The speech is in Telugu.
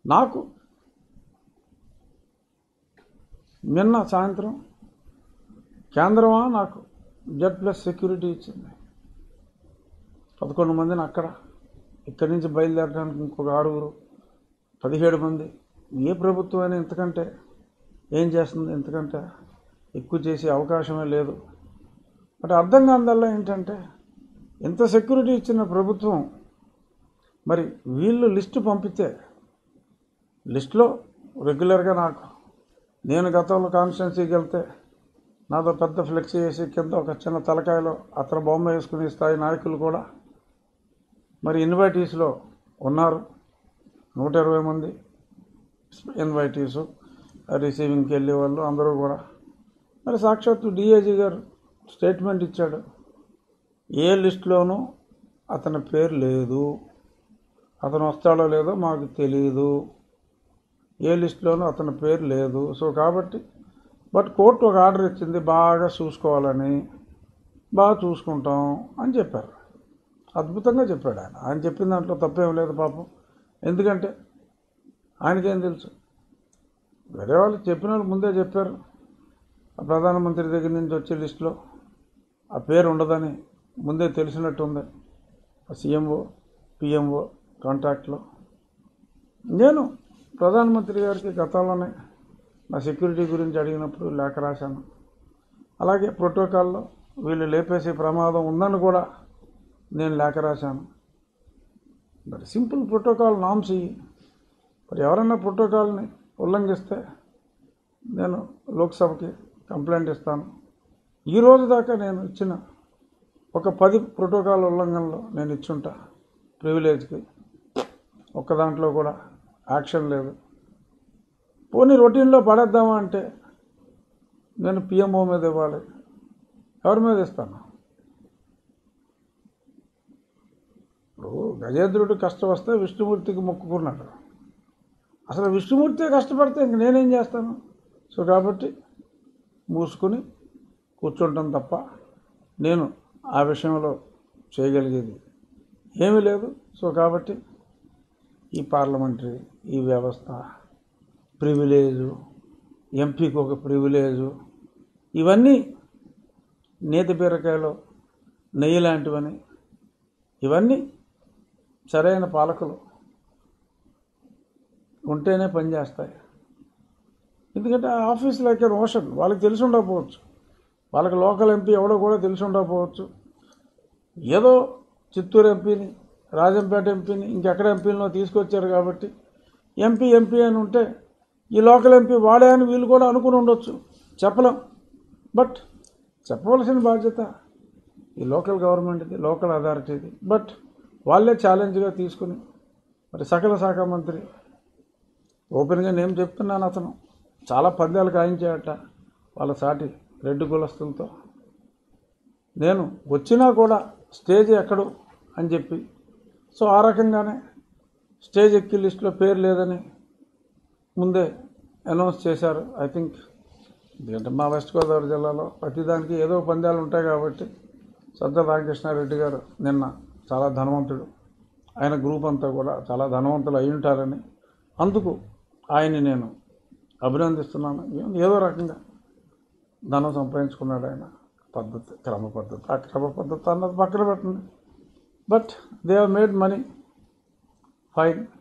నాకు నిన్న సాయంత్రం కేంద్రమా నాకు జెడ్ ప్లస్ సెక్యూరిటీ ఇచ్చింది పదకొండు మందిని అక్కడ ఇక్కడి నుంచి బయలుదేరడానికి ఇంకొక ఆరుగురు పదిహేడు మంది ఏ ప్రభుత్వం అయినా ఇంతకంటే ఏం చేస్తుంది ఇంతకంటే ఎక్కువ చేసే అవకాశమే లేదు బట్ అర్థం కానిదల్లా ఏంటంటే ఇంత సెక్యూరిటీ ఇచ్చిన ప్రభుత్వం మరి వీళ్ళు లిస్టు పంపితే లిస్టులో రెగ్యులర్గా నాకు నేను గతంలో కాన్స్టిట్యున్సీకి వెళ్తే నాతో పెద్ద ఫ్లెక్సీ వేసి కింద ఒక చిన్న తలకాయలో అతను బొమ్మ వేసుకునే స్థాయి నాయకులు కూడా మరి ఇన్వైటీస్లో ఉన్నారు నూట ఇరవై మంది ఇన్వైటీసు రిసీవింగ్కి వెళ్ళే వాళ్ళు అందరూ కూడా మరి సాక్షాత్తు డిఐజీ గారు స్టేట్మెంట్ ఇచ్చాడు ఏ లిస్టులోనూ అతని పేరు లేదు అతను వస్తాడో లేదో మాకు తెలియదు ఏ లిస్టులోనూ అతని పేరు లేదు సో కాబట్టి బట్ కోర్టు ఒక ఆర్డర్ ఇచ్చింది బాగా చూసుకోవాలని బాగా చూసుకుంటాం అని చెప్పారు అద్భుతంగా చెప్పాడు ఆయన ఆయన చెప్పిన దాంట్లో తప్పేం లేదు పాపం ఎందుకంటే ఆయనకేం తెలుసు వేరే వాళ్ళు చెప్పిన వాళ్ళు ముందే చెప్పారు ఆ ప్రధానమంత్రి దగ్గర నుంచి వచ్చే లిస్టులో ఆ పేరు ఉండదని ముందే తెలిసినట్టుంది ఆ సీఎంఓ పిఎంఓ కాంటాక్ట్లో నేను ప్రధానమంత్రి గారికి గతంలోనే నా సెక్యూరిటీ గురించి అడిగినప్పుడు లేఖ రాశాను అలాగే ప్రోటోకాల్లో వీళ్ళు లేపేసే ప్రమాదం ఉందని కూడా నేను లేఖ రాశాను మరి సింపుల్ ప్రోటోకాల్ నామ్స్ ఇవి మరి ఎవరైనా ప్రోటోకాల్ని ఉల్లంఘిస్తే నేను లోక్సభకి కంప్లైంట్ ఇస్తాను ఈ రోజు దాకా నేను ఇచ్చిన ఒక పది ప్రోటోకాల్ ఉల్లంఘనలు నేను ఇచ్చుంటా ప్రివిలేజ్కి ఒక్క దాంట్లో కూడా యాక్షన్ లేదు పోనీ రొటీన్లో పడేద్దామా అంటే నేను పిఎంఓ మీద ఇవ్వాలి ఎవరి మీద ఇస్తాను ఇప్పుడు గజేంద్రుడు కష్టం వస్తే విష్ణుమూర్తికి మొక్కుకున్నాడు అసలు విష్ణుమూర్తి కష్టపడితే ఇంక నేనేం చేస్తాను సో కాబట్టి మూసుకుని కూర్చుంటాం తప్ప నేను ఆ విషయంలో చేయగలిగేది ఏమీ లేదు సో కాబట్టి ఈ పార్లమెంటరీ ఈ వ్యవస్థ ప్రివిలేజు ఎంపీకి ఒక ప్రివిలేజు ఇవన్నీ నేతి బీరకాయలో నెయ్యి లాంటివని ఇవన్నీ సరైన పాలకులు ఉంటేనే పనిచేస్తాయి ఎందుకంటే ఆ ఆఫీస్ లైక్ రోషన్ వాళ్ళకి తెలిసి ఉండకపోవచ్చు వాళ్ళకి లోకల్ ఎంపీ ఎవడో కూడా తెలిసి ఉండకపోవచ్చు ఏదో చిత్తూరు ఎంపీని రాజంపేట ఎంపీని ఇంకెక్కడ ఎంపీలను తీసుకొచ్చారు కాబట్టి ఎంపీ ఎంపీ అని ఉంటే ఈ లోకల్ ఎంపీ వాడే అని వీళ్ళు కూడా అనుకుని ఉండొచ్చు చెప్పలేం బట్ చెప్పవలసిన బాధ్యత ఈ లోకల్ గవర్నమెంట్ది లోకల్ అథారిటీది బట్ వాళ్ళే ఛాలెంజ్గా తీసుకుని మరి సకల శాఖ మంత్రి ఓపెన్గా నేను చెప్తున్నాను అతను చాలా పందాలు కాయించాడట వాళ్ళ సాటి రెడ్డి కులస్తులతో నేను వచ్చినా కూడా స్టేజ్ ఎక్కడు అని చెప్పి సో ఆ రకంగానే స్టేజ్ ఎక్కి లిస్టులో పేరు లేదని ముందే అనౌన్స్ చేశారు ఐ థింక్ ఎందుకంటే మా వెస్ట్ గోదావరి జిల్లాలో ప్రతిదానికి ఏదో పందాలు ఉంటాయి కాబట్టి సద్ద రామకృష్ణారెడ్డి గారు నిన్న చాలా ధనవంతుడు ఆయన గ్రూప్ అంతా కూడా చాలా ధనవంతులు అయి ఉంటారని అందుకు ఆయన్ని నేను అభినందిస్తున్నాను ఏదో రకంగా ధనం సంపాదించుకున్నాడు ఆయన పద్ధతి క్రమ పద్ధతి ఆ క్రమ పద్ధతి అన్నది పక్కన పెట్టండి but they have made money fine